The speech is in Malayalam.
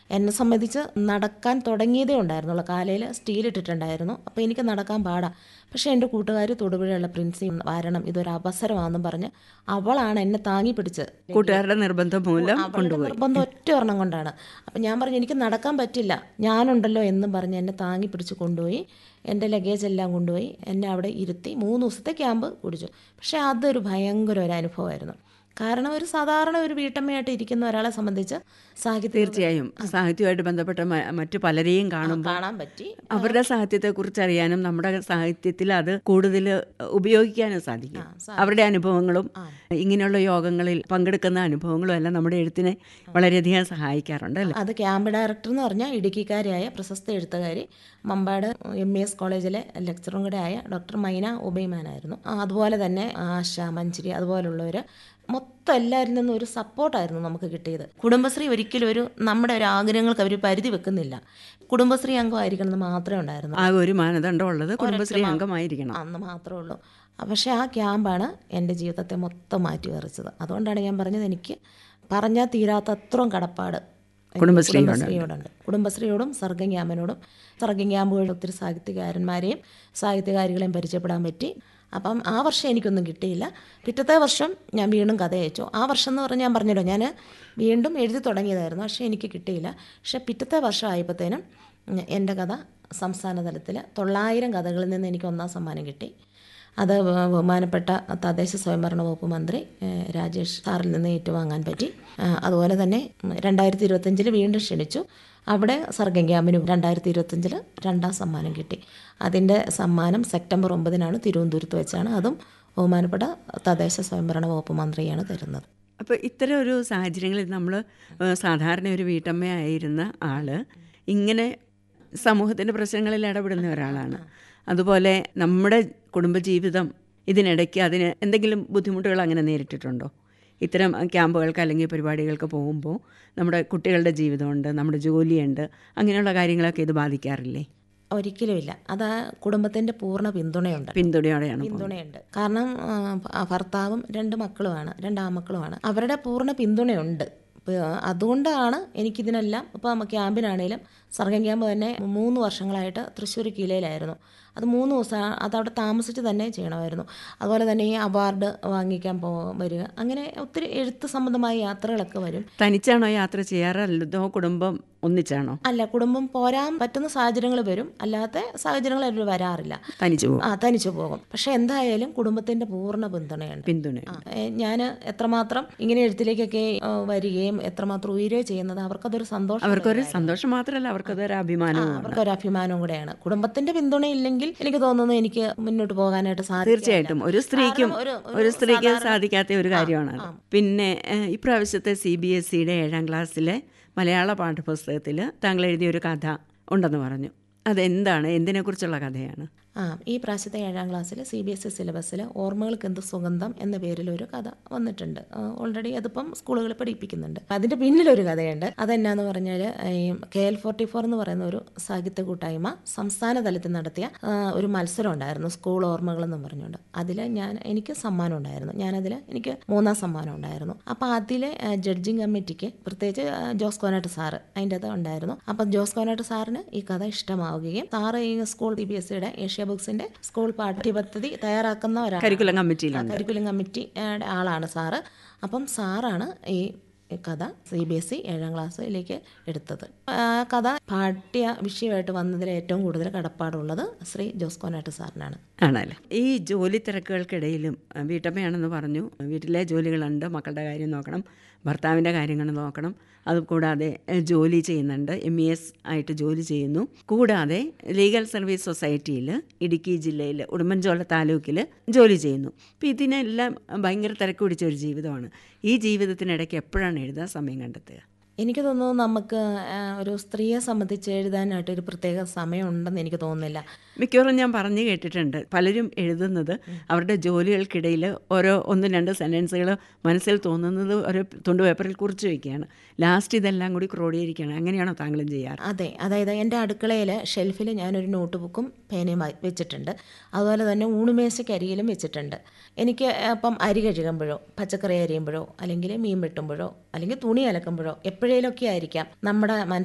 എന്നെ സംബന്ധിച്ച് നടക്കാൻ തുടങ്ങിയതേ ഉണ്ടായിരുന്നുള്ളൂ കാലയിൽ സ്റ്റീൽ ഇട്ടിട്ടുണ്ടായിരുന്നു അപ്പോൾ എനിക്ക് നടക്കാൻ പാടാം പക്ഷേ എൻ്റെ കൂട്ടുകാർ തൊടുപുഴയുള്ള പ്രിൻസി വരണം ഇതൊരു അവസരമാണെന്നും പറഞ്ഞ് അവളാണ് എന്നെ താങ്ങി പിടിച്ച് കൂട്ടുകാരുടെ നിർബന്ധം മൂലം അവളുടെ കൊണ്ടുപോയി നിർബന്ധം ഒറ്റ ഒരെണ്ണം കൊണ്ടാണ് അപ്പം ഞാൻ പറഞ്ഞു എനിക്ക് നടക്കാൻ പറ്റില്ല ഞാനുണ്ടല്ലോ എന്നും പറഞ്ഞ് എന്നെ താങ്ങി പിടിച്ച് കൊണ്ടുപോയി എൻ്റെ ലഗേജ് എല്ലാം കൊണ്ടുപോയി എന്നെ അവിടെ ഇരുത്തി മൂന്ന് ദിവസത്തെ ക്യാമ്പ് കുടിച്ചു പക്ഷേ അതൊരു ഭയങ്കര ഒരു അനുഭവമായിരുന്നു കാരണം ഒരു സാധാരണ ഒരു വീട്ടമ്മയായിട്ട് ഇരിക്കുന്ന ഒരാളെ സംബന്ധിച്ച് സാഹിത്യം തീർച്ചയായും സാഹിത്യവുമായിട്ട് ബന്ധപ്പെട്ട മ- മറ്റു പലരെയും കാണുമ്പോൾ കാണാൻ പറ്റി അവരുടെ സാഹിത്യത്തെക്കുറിച്ച് അറിയാനും നമ്മുടെ സാഹിത്യത്തിൽ അത് കൂടുതൽ ഉപയോഗിക്കാനും സാധിക്കും അവരുടെ അനുഭവങ്ങളും ഇങ്ങനെയുള്ള യോഗങ്ങളിൽ പങ്കെടുക്കുന്ന അനുഭവങ്ങളും എല്ലാം നമ്മുടെ എഴുത്തിനെ വളരെയധികം സഹായിക്കാറുണ്ട് അല്ലേ അത് ക്യാമ്പ് ഡയറക്ടർ എന്ന് പറഞ്ഞാൽ ഇടുക്കിക്കാരിയായ പ്രശസ്ത എഴുത്തുകാരി മമ്പാട് എം ഇ എസ് കോളേജിലെ ലെക്ചറും കൂടെ ആയ ഡോക്ടർ മൈന ഉബൈമാനായിരുന്നു ആ, അതുപോലെ തന്നെ ആശ മഞ്ചരി അതുപോലുള്ളവർ മൊത്തം എല്ലാവരിൽ നിന്നും ഒരു സപ്പോർട്ടായിരുന്നു നമുക്ക് കിട്ടിയത് കുടുംബശ്രീ ഒരിക്കലും ഒരു നമ്മുടെ ഒരു ആഗ്രഹങ്ങൾക്ക് അവർ പരിധി വെക്കുന്നില്ല കുടുംബശ്രീ അംഗമായിരിക്കണം എന്ന് മാത്രമേ ഉണ്ടായിരുന്നു ആ ഒരു മാനദണ്ഡം ഉള്ളത് കുടുംബശ്രീ അംഗമായിരിക്കണം അന്ന് മാത്രമേ ഉള്ളൂ പക്ഷേ ആ ക്യാമ്പാണ് എൻ്റെ ജീവിതത്തെ മൊത്തം മാറ്റി മറിച്ചത് അതുകൊണ്ടാണ് ഞാൻ പറഞ്ഞത് എനിക്ക് പറഞ്ഞാൽ തീരാത്ത അത്രയും കടപ്പാട് എനിക്ക് കുടുംബശ്രീയോടുണ്ട്. കുടുംബശ്രീയോടുണ്ട് കുടുംബശ്രീയോടും സർഗം ക്യാമ്പിനോടും സർഗം ക്യാമ്പുകളിൽ ഒത്തിരി സാഹിത്യകാരന്മാരെയും സാഹിത്യകാരികളെയും പരിചയപ്പെടാൻ പറ്റി അപ്പം ആ വർഷം എനിക്കൊന്നും കിട്ടിയില്ല പിറ്റത്തെ വർഷം ഞാൻ വീണ്ടും കഥ അയച്ചു ആ വർഷം എന്ന് പറഞ്ഞാൽ ഞാൻ പറഞ്ഞല്ലോ ഞാൻ വീണ്ടും എഴുതി തുടങ്ങിയതായിരുന്നു പക്ഷേ എനിക്ക് കിട്ടിയില്ല പക്ഷേ പിറ്റത്തെ വർഷം ആയപ്പോഴത്തേനും എൻ്റെ കഥ സംസ്ഥാന തലത്തിൽ തൊള്ളായിരം കഥകളിൽ നിന്ന് എനിക്ക് ഒന്നാം സമ്മാനം കിട്ടി അത് ബ- ബഹുമാനപ്പെട്ട തദ്ദേശ സ്വയംഭരണ വകുപ്പ് മന്ത്രി ഏഹ്, രാജേഷ് സാറിൽ നിന്ന് ഏറ്റുവാങ്ങാൻ പറ്റി ആ, അതുപോലെ തന്നെ രണ്ടായിരത്തി ഇരുപത്തഞ്ചിൽ വീണ്ടും ക്ഷണിച്ചു അവിടെ സർഗം ക്യാമ്പിന് രണ്ടായിരത്തി ഇരുപത്തഞ്ചിൽ രണ്ടാം സമ്മാനം കിട്ടി അതിൻ്റെ സമ്മാനം സെപ്റ്റംബർ ഒമ്പതിനാണ് തിരുവനന്തപുരത്ത് വെച്ചാണ് അതും ബഹുമാനപ്പെട്ട തദ്ദേശ സ്വയംഭരണ വകുപ്പ് മന്ത്രിയാണ് തരുന്നത് അപ്പോൾ ഇത്തരം ഒരു സാഹചര്യങ്ങളിൽ നമ്മൾ സാധാരണ ഒരു വീട്ടമ്മയായിരുന്ന ആള് ഇങ്ങനെ സമൂഹത്തിൻ്റെ പ്രശ്നങ്ങളിൽ ഇടപെടുന്ന ഒരാളാണ് അതുപോലെ നമ്മുടെ കുടുംബജീവിതം ഇതിനിടയ്ക്ക് അതിന് എന്തെങ്കിലും ബുദ്ധിമുട്ടുകൾ അങ്ങനെ നേരിട്ടിട്ടുണ്ടോ ഇത്തരം ക്യാമ്പുകൾക്ക് അല്ലെങ്കിൽ പരിപാടികൾക്ക് പോകുമ്പോൾ നമ്മുടെ കുട്ടികളുടെ ജീവിതമുണ്ട് നമ്മുടെ ജോലിയുണ്ട് അങ്ങനെയുള്ള കാര്യങ്ങളൊക്കെ ഇത് ബാധിക്കാറില്ലേ ഒരിക്കലുമില്ല അത് ആ കുടുംബത്തിൻ്റെ പൂർണ്ണ പിന്തുണയുണ്ട് പിന്തുണയോടെയാണ് പോകുന്നത്. പിന്തുണയുണ്ട് കാരണം ആ, ഭർത്താവും രണ്ട് മക്കളുമാണ് രണ്ട് ആമക്കളുമാണ് അവരുടെ പൂർണ്ണ പിന്തുണയുണ്ട് ഇപ്പൊ അതുകൊണ്ടാണ് എനിക്കിതിനെല്ലാം ഇപ്പം ക്യാമ്പിനാണേലും സർഗം ക്യാമ്പ് തന്നെ മൂന്ന് വർഷങ്ങളായിട്ട് തൃശ്ശൂർ കിലയിലായിരുന്നു അത് മൂന്ന് ദിവസം അതവിടെ താമസിച്ച് തന്നെ ചെയ്യണമായിരുന്നു അതുപോലെ തന്നെ ഈ അവാർഡ് വാങ്ങിക്കാൻ പോ വരിക അങ്ങനെ ഒത്തിരി എഴുത്ത് സംബന്ധമായ യാത്രകളൊക്കെ വരും തനിച്ചാണോ യാത്ര ചെയ്യാറ് അല്ലതോ കുടുംബം ഒന്നിച്ചാണോ അല്ല കുടുംബം പോരാൻ പറ്റുന്ന സാഹചര്യങ്ങൾ വരും അല്ലാത്ത സാഹചര്യങ്ങൾ അവർ വരാറില്ല തനിച്ചു പോകും ആ തനിച്ചു പോകും പക്ഷെ എന്തായാലും കുടുംബത്തിന്റെ പൂർണ്ണ പിന്തുണയുണ്ട് പിന്തുണ ഞാൻ എത്രമാത്രം ഇങ്ങനെ എഴുത്തിലേക്കൊക്കെ ആ, വരികയും എത്രമാത്രം ഉയരുകയോ ചെയ്യുന്നത് അവർക്കതൊരു സന്തോഷം അവർക്കൊരു സന്തോഷം മാത്രമല്ല അവർക്കതൊരു അഭിമാനവും അവർക്കൊരു അഭിമാനവും കൂടെയാണ് കുടുംബത്തിന്റെ പിന്തുണയില്ലെങ്കിൽ എനിക്ക് തോന്നുന്നു എനിക്ക് മുന്നോട്ട് പോകാനായിട്ട് സാധിക്കും തീർച്ചയായിട്ടും ഒരു സ്ത്രീക്കും കാരണം ഒരു- ഒരു സ്ത്രീക്ക് സാധിക്കാത്ത ഒരു കാര്യമാണ് അത്. പിന്നെ ഏഹ്, ഇപ്രാവശ്യത്തെ സി ബി എസ് സിയുടെ ഏഴാം ക്ലാസ്സിലെ മലയാള പാഠപുസ്തകത്തിൽ താങ്കൾ എഴുതിയ ഒരു കഥ ഉണ്ടെന്ന് പറഞ്ഞു അതെന്താണ് എന്തിനെക്കുറിച്ചുള്ള കഥയാണ് ആ ഈ പ്രാവശ്യത്തെ ഏഴാം ക്ലാസ്സിൽ സി ബി എസ് ഇ സിലബസിൽ ഓർമ്മകൾക്ക് എന്ത് സുഗന്ധം എന്ന പേരിൽ ഒരു കഥ വന്നിട്ടുണ്ട് ഓൾറെഡി അതിപ്പം സ്കൂളുകളിൽ പഠിപ്പിക്കുന്നുണ്ട് അതിൻ്റെ പിന്നിലൊരു കഥയുണ്ട് അതെന്നാന്ന് പറഞ്ഞാൽ ഈ കെ എൽ ഫോർട്ടി ഫോർ എന്ന് പറയുന്ന ഒരു സാഹിത്യ കൂട്ടായ്മ സംസ്ഥാന തലത്തിൽ നടത്തിയ ആ, ഒരു മത്സരം ഉണ്ടായിരുന്നു സ്കൂൾ ഓർമ്മകൾ എന്നും പറഞ്ഞുകൊണ്ട് അതിൽ ഞാൻ എനിക്ക് സമ്മാനം ഉണ്ടായിരുന്നു ഞാനതിൽ എനിക്ക് മൂന്നാം സമ്മാനം ഉണ്ടായിരുന്നു അപ്പോൾ അതിലെ ജഡ്ജിങ് കമ്മിറ്റിക്ക് പ്രത്യേകിച്ച് ആ, ജോസ് കോനാട്ട് സാറ് അതിൻ്റെ അത് ഉണ്ടായിരുന്നു അപ്പം ജോസ് കോനാട്ട് സാറിന് ഈ കഥ ഇഷ്ടമാവുകയും സാറ് ഈ സ്കൂൾ സി ബി എസ് സിയുടെ ഏഷ്യ ബുക്സിന്റെ സ്കൂൾ പാഠ്യപദ്ധതി തയ്യാറാക്കുന്ന ഒരാൾ കരിക്കുലം കമ്മിറ്റിയിലുണ്ട് കരിക്കുലം കമ്മിറ്റിയുടെ ആളാണ് സാറ് അപ്പം സാറാണ് ഈ കഥ സി ബി എസ് ഇ ഏഴാം ക്ലാസ്സിലേക്ക് എടുത്തത് ആ കഥ പാഠ്യ വിഷയമായിട്ട് വന്നതിൽ ഏറ്റവും കൂടുതൽ കടപ്പാടുള്ളത് ശ്രീ ജോസ് കോനാട്ട് സാറിനാണ് ആണല്ലേ ഈ ജോലി തിരക്കുകൾക്കിടയിലും അഹ് വീട്ടമ്മയാണെന്ന് പറഞ്ഞു വീട്ടിലെ ജോലികളുണ്ട് മക്കളുടെ കാര്യം നോക്കണം ഭർത്താവിൻ്റെ കാര്യങ്ങൾ നോക്കണം അതുകൂടാതെ അഹ് ജോലി ചെയ്യുന്നുണ്ട് എം ഇ എസ് ആയിട്ട് ജോലി ചെയ്യുന്നു കൂടാതെ ലീഗൽ സർവീസ് സൊസൈറ്റിയിൽ ഇടുക്കി ജില്ലയിൽ ഉടുമ്പൻചോല താലൂക്കിൽ ജോലി ചെയ്യുന്നു അപ്പോൾ ഇതിനെല്ലാം ഭയങ്കര തിരക്ക് പിടിച്ച ഒരു ജീവിതമാണ് ഈ ജീവിതത്തിനിടയ്ക്ക് എപ്പോഴാണ് എഴുതാൻ സമയം കണ്ടെത്തുക എനിക്ക് തോന്നുന്നു നമുക്ക് ആ, ഒരു സ്ത്രീയെ സംബന്ധിച്ച് എഴുതാനായിട്ട് ഒരു പ്രത്യേക സമയം ഉണ്ടെന്ന് എനിക്ക് തോന്നുന്നില്ല മിക്കവാറും ഞാൻ പറഞ്ഞു കേട്ടിട്ടുണ്ട് പലരും എഴുതുന്നത് അവരുടെ ജോലികൾക്കിടയിൽ ഓരോ ഒന്നും രണ്ട് സെൻറ്റൻസുകൾ മനസ്സിൽ തോന്നുന്നത് ഒരു തുണ്ട് പേപ്പറിൽ കുറിച്ച് വയ്ക്കുകയാണ് ലാസ്റ്റ് ഇതെല്ലാം കൂടി ക്രോഡീകരിക്കുകയാണ് അങ്ങനെയാണോ താങ്കളും ചെയ്യാറ് അതെ അതായത് എൻ്റെ അടുക്കളയിൽ ഷെൽഫിൽ ഞാനൊരു നോട്ട് ബുക്കും പേനയും വ- വെച്ചിട്ടുണ്ട് അതുപോലെ തന്നെ ഊണുമേശയ്ക്ക് അരിയിലും വെച്ചിട്ടുണ്ട് എനിക്ക് അപ്പം അരി കഴുകുമ്പോഴോ പച്ചക്കറി അരിയുമ്പോഴോ അല്ലെങ്കിൽ മീൻ വെട്ടുമ്പോഴോ അല്ലെങ്കിൽ തുണി അലക്കുമ്പോഴോ എപ്പോഴേലൊക്കെ ആയിരിക്കാം നമ്മുടെ മനസ്സിൽ